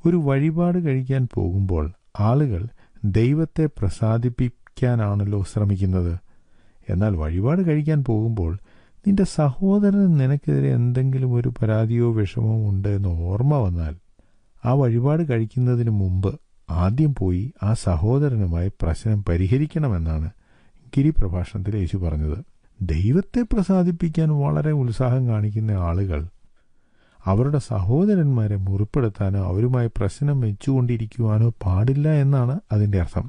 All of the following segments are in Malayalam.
ഒരു വഴിപാട് കഴിക്കാൻ പോകുമ്പോൾ ആളുകൾ ദൈവത്തെ പ്രസാദിപ്പിക്കാനാണല്ലോ ശ്രമിക്കുന്നത് എന്നാൽ വഴിപാട് കഴിക്കാൻ പോകുമ്പോൾ നിന്റെ സഹോദരൻ നിനക്കെതിരെ എന്തെങ്കിലും ഒരു പരാതിയോ വിഷമോ ഉണ്ട് എന്ന് ഓർമ്മ വന്നാൽ ആ വഴിപാട് കഴിക്കുന്നതിന് മുമ്പ് ആദ്യം പോയി ആ സഹോദരനുമായി പ്രശ്നം പരിഹരിക്കണമെന്നാണ് ഗിരിപ്രഭാഷണത്തിൽ യേശു പറഞ്ഞത് ദൈവത്തെ പ്രസാദിപ്പിക്കാൻ വളരെ ഉത്സാഹം കാണിക്കുന്ന ആളുകൾ അവരുടെ സഹോദരന്മാരെ മുറിപ്പെടുത്താനോ അവരുമായി പ്രശ്നം വെച്ചുകൊണ്ടിരിക്കുവാനോ പാടില്ല എന്നാണ് അതിൻ്റെ അർത്ഥം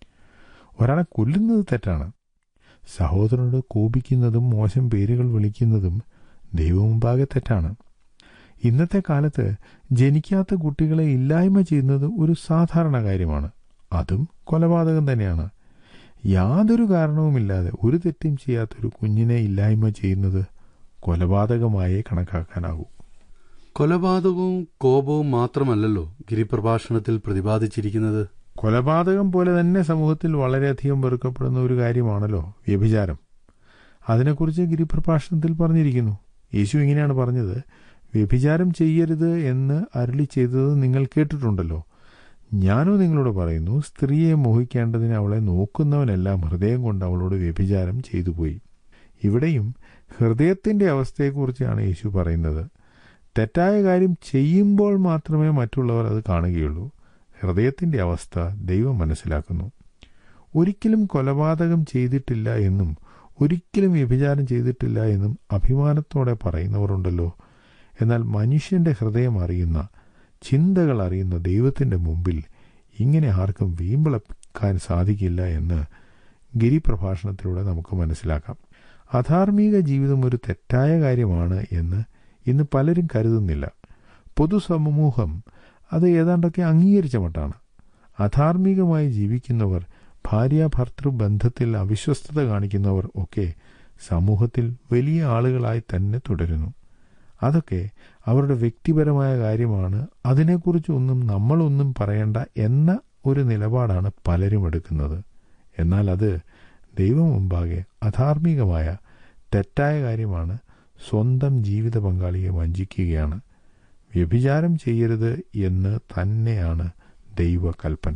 ഒരാളെ കൊല്ലുന്നത് തെറ്റാണ് സഹോദരനോട് കോപിക്കുന്നതും മോശം പേരുകൾ വിളിക്കുന്നതും ദൈവമുമ്പാകെ തെറ്റാണ് ഇന്നത്തെ കാലത്ത് ജനിക്കാത്ത കുട്ടികളെ ഇല്ലായ്മ ചെയ്യുന്നത് ഒരു സാധാരണ കാര്യമാണ് അതും കൊലപാതകം തന്നെയാണ് യാതൊരു കാരണവുമില്ലാതെ ഒരു തെറ്റും ചെയ്യാത്തൊരു കുഞ്ഞിനെ ഇല്ലായ്മ ചെയ്യുന്നത് കൊലപാതകമായേ കണക്കാക്കാനാകൂ കൊലപാതകവും കോപവും മാത്രമല്ലല്ലോ ഗിരിപ്രഭാഷണത്തിൽ പ്രതിപാദിച്ചിരിക്കുന്നത് കൊലപാതകം പോലെ തന്നെ സമൂഹത്തിൽ വളരെയധികം വെറുക്കപ്പെടുന്ന ഒരു കാര്യമാണല്ലോ വ്യഭിചാരം അതിനെക്കുറിച്ച് ഗിരിപ്രഭാഷണത്തിൽ പറഞ്ഞിരിക്കുന്നു യേശു ഇങ്ങനെയാണ് പറഞ്ഞത് വ്യഭിചാരം ചെയ്യരുത് എന്ന് അരുളി ചെയ്തത് നിങ്ങൾ കേട്ടിട്ടുണ്ടല്ലോ ഞാനോ നിങ്ങളോട് പറയുന്നു സ്ത്രീയെ മോഹിക്കേണ്ടതിന് അവളെ നോക്കുന്നവനെല്ലാം ഹൃദയം കൊണ്ട് അവളോട് വ്യഭിചാരം ചെയ്തു പോയി ഇവിടെയും ഹൃദയത്തിന്റെ അവസ്ഥയെക്കുറിച്ചാണ് യേശു പറയുന്നത് തെറ്റായ കാര്യം ചെയ്യുമ്പോൾ മാത്രമേ മറ്റുള്ളവർ അത് കാണുകയുള്ളൂ ഹൃദയത്തിന്റെ അവസ്ഥ ദൈവം മനസ്സിലാക്കുന്നു ഒരിക്കലും കൊലപാതകം ചെയ്തിട്ടില്ല എന്നും ഒരിക്കലും വ്യഭിചാരം ചെയ്തിട്ടില്ല എന്നും അഭിമാനത്തോടെ പറയുന്നവരുണ്ടല്ലോ എന്നാൽ മനുഷ്യന്റെ ഹൃദയം അറിയുന്ന ചിന്തകൾ അറിയുന്ന ദൈവത്തിന്റെ മുമ്പിൽ ഇങ്ങനെ ആർക്കും വീമ്പിളക്കാൻ സാധിക്കില്ല എന്ന് ഗിരിപ്രഭാഷണത്തിലൂടെ നമുക്ക് മനസ്സിലാക്കാം അധാർമിക ജീവിതം ഒരു തെറ്റായ കാര്യമാണ് എന്ന് ഇന്ന് പലരും കരുതുന്നില്ല പൊതുസമൂഹം അത് ഏതാണ്ടൊക്കെ അംഗീകരിച്ച മട്ടാണ് അധാർമികമായി ജീവിക്കുന്നവർ ഭാര്യ ഭർത്തൃ ബന്ധത്തിൽ അവിശ്വസ്തത കാണിക്കുന്നവർ ഒക്കെ സമൂഹത്തിൽ വലിയ ആളുകളായി തന്നെ തുടരുന്നു അതൊക്കെ അവരുടെ വ്യക്തിപരമായ കാര്യമാണ് അതിനെക്കുറിച്ച് ഒന്നും നമ്മളൊന്നും പറയേണ്ട എന്ന ഒരു നിലപാടാണ് പലരും എടുക്കുന്നത് എന്നാൽ അത് ദൈവം മുമ്പാകെ അധാർമികമായ തെറ്റായ കാര്യമാണ് സ്വന്തം ജീവിത പങ്കാളിയെ വഞ്ചിക്കുകയാണ് വ്യഭിചാരം ചെയ്യരുത് എന്ന് തന്നെയാണ് ദൈവകൽപ്പന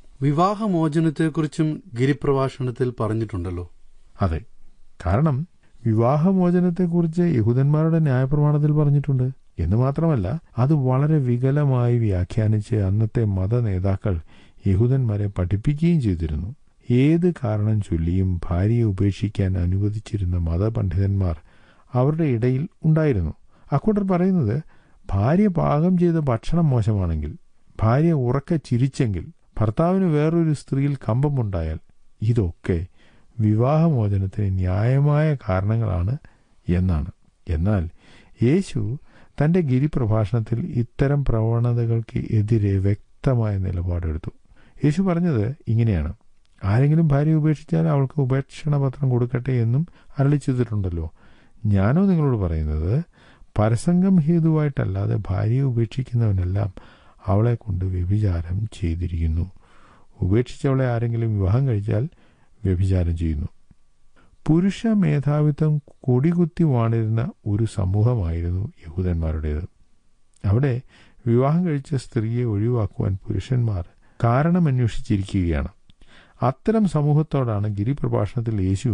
വിവാഹമോചനത്തെക്കുറിച്ചും ഗിരിപ്രഭാഷണത്തിൽ പറഞ്ഞിട്ടുണ്ടല്ലോ അതെ കാരണം വിവാഹമോചനത്തെക്കുറിച്ച് യഹൂദന്മാരുടെ ന്യായപ്രമാണത്തിൽ പറഞ്ഞിട്ടുണ്ട് എന്ന് മാത്രമല്ല അത് വളരെ വികലമായി വ്യാഖ്യാനിച്ച് അന്നത്തെ മത നേതാക്കൾ യഹൂദന്മാരെ പഠിപ്പിക്കുകയും ചെയ്തിരുന്നു ഏത് കാരണം ചൊല്ലിയും ഭാര്യയെ ഉപേക്ഷിക്കാൻ അനുവദിച്ചിരുന്ന മതപണ്ഡിതന്മാർ അവരുടെ ഇടയിൽ ഉണ്ടായിരുന്നു അക്കൂട്ടർ പറയുന്നത് ഭാര്യ പാകം ചെയ്ത ഭക്ഷണം മോശമാണെങ്കിൽ ഭാര്യ ഉറക്കെ ചിരിച്ചെങ്കിൽ ഭർത്താവിന് വേറൊരു സ്ത്രീയിൽ കമ്പമുണ്ടായാൽ ഇതൊക്കെ വിവാഹമോചനത്തിന് ന്യായമായ കാരണങ്ങളാണ് എന്നാണ് എന്നാൽ യേശു തന്റെ ഗിരിപ്രഭാഷണത്തിൽ ഇത്തരം പ്രവണതകൾക്ക് എതിരെ വ്യക്തമായ നിലപാടെടുത്തു യേശു പറഞ്ഞത് ഇങ്ങനെയാണ് ആരെങ്കിലും ഭാര്യ ഉപേക്ഷിച്ചാൽ അവൾക്ക് ഉപേക്ഷണ പത്രം കൊടുക്കട്ടെ എന്നും അരളി ചെയ്തിട്ടുണ്ടല്ലോ ഞാനോ നിങ്ങളോട് പറയുന്നത് പരസംഗം ഹേതുവായിട്ടല്ലാതെ ഭാര്യയെ ഉപേക്ഷിക്കുന്നവനെല്ലാം അവളെ കൊണ്ട് വ്യഭിചാരം ചെയ്തിരിക്കുന്നു ഉപേക്ഷിച്ചവളെ ആരെങ്കിലും വിവാഹം കഴിച്ചാൽ വ്യഭിചാരം ചെയ്യുന്നു പുരുഷ മേധാവിത്വം കൊടികുത്തി വാണിരുന്ന ഒരു സമൂഹമായിരുന്നു യഹൂദന്മാരുടേത് അവിടെ വിവാഹം കഴിച്ച സ്ത്രീയെ ഒഴിവാക്കുവാൻ പുരുഷന്മാർ കാരണമന്വേഷിച്ചിരിക്കുകയാണ് അത്തരം സമൂഹത്തോടാണ് ഗിരിപ്രഭാഷണത്തിൽ യേശു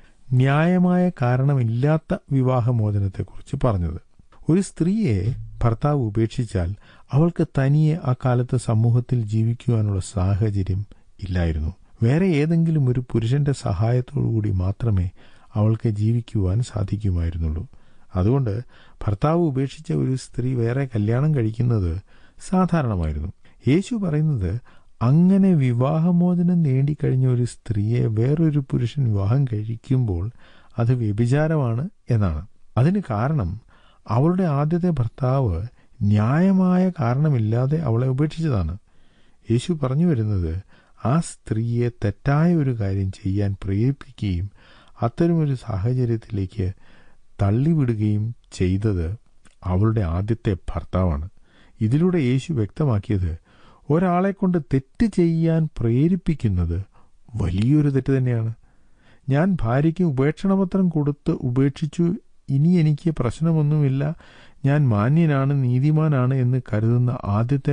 ന്യായമായ കാരണമില്ലാത്ത വിവാഹമോചനത്തെക്കുറിച്ച് പറഞ്ഞത് ഒരു സ്ത്രീയെ ഭർത്താവ് ഉപേക്ഷിച്ചാൽ അവൾക്ക് തനിയെ ആ കാലത്ത് സമൂഹത്തിൽ ജീവിക്കുവാനുള്ള സാഹചര്യം ഇല്ലായിരുന്നു വേറെ ഏതെങ്കിലും ഒരു പുരുഷന്റെ സഹായത്തോടുകൂടി മാത്രമേ അവൾക്ക് ജീവിക്കുവാൻ സാധിക്കുമായിരുന്നുള്ളൂ അതുകൊണ്ട് ഭർത്താവ് ഉപേക്ഷിച്ച ഒരു സ്ത്രീ വേറെ കല്യാണം കഴിക്കുന്നത് സാധാരണമായിരുന്നു യേശു പറയുന്നത് അങ്ങനെ വിവാഹമോചനം നേടിക്കഴിഞ്ഞ ഒരു സ്ത്രീയെ വേറൊരു പുരുഷൻ വിവാഹം കഴിക്കുമ്പോൾ അത് വ്യഭിചാരമാണ് എന്നാണ് അതിന് കാരണം അവളുടെ ആദ്യത്തെ ഭർത്താവ് ന്യായമായ കാരണമില്ലാതെ അവളെ ഉപേക്ഷിച്ചതാണ് യേശു പറഞ്ഞു വരുന്നത് ആ സ്ത്രീയെ തെറ്റായ ഒരു കാര്യം ചെയ്യാൻ പ്രേരിപ്പിക്കുകയും അത്തരമൊരു സാഹചര്യത്തിലേക്ക് തള്ളിവിടുകയും ചെയ്തത് അവളുടെ ആദ്യത്തെ ഭർത്താവാണ് ഇതിലൂടെ യേശു വ്യക്തമാക്കിയത് ഒരാളെ കൊണ്ട് തെറ്റ് ചെയ്യാൻ പ്രേരിപ്പിക്കുന്നത് വലിയൊരു തെറ്റ് തന്നെയാണ് ഞാൻ ഭാര്യയ്ക്ക് ഉപേക്ഷണപത്രം കൊടുത്ത് ഉപേക്ഷിച്ചു ഇനി എനിക്ക് പ്രശ്നമൊന്നുമില്ല ഞാൻ മാന്യനാണ് നീതിമാനാണ് എന്ന് കരുതുന്ന ആദ്യത്തെ